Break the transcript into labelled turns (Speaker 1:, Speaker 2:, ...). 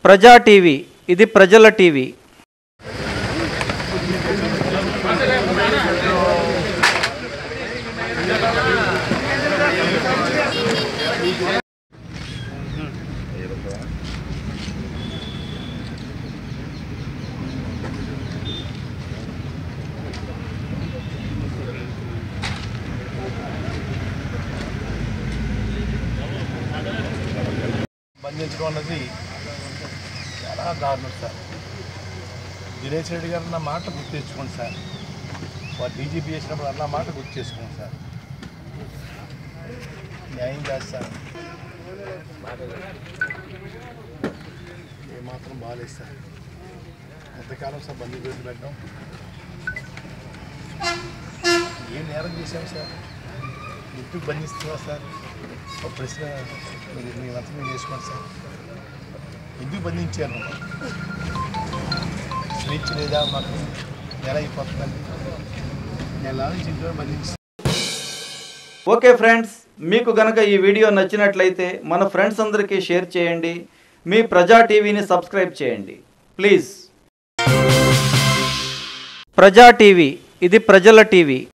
Speaker 1: ప్రజా టీవీ ఇది ప్రజల టీవీ
Speaker 2: బంధించడం అన్నది చాలా దారుణం సార్ దినేష్ రెడ్డి గారు అన్న మాట గుర్తు తెచ్చుకోండి సార్ వారు డీజీపీ చేసినప్పుడు అన్న మాట గుర్తు చేసుకోండి సార్ న్యాయం కాదు సార్ ఏమాత్రం బాగాలేదు సార్ ఎంతకాలం సార్ బందీ పెట్టి పెట్టడం ఏం నేరం చేశాం సార్ ఎందుకు బంధిస్తున్నా సార్ ఒక ప్రశ్న మీరు మీ అంతా మీరు చేసుకోండి సార్ ఎందుకు బంధించారు మమ్మల్ని? స్వేచ్ఛ లేదా మాకు నెల అయిపోతుందండి నెల నుంచి ఇంట్లో బంధించి
Speaker 1: ఓకే ఫ్రెండ్స్ మీకు గనక ఈ వీడియో నచ్చినట్లయితే మన ఫ్రెండ్స్ అందరికీ షేర్ చేయండి మీ ప్రజా టీవీని సబ్స్క్రైబ్ చేయండి ప్లీజ్ ప్రజా టీవీ ఇది ప్రజల టీవీ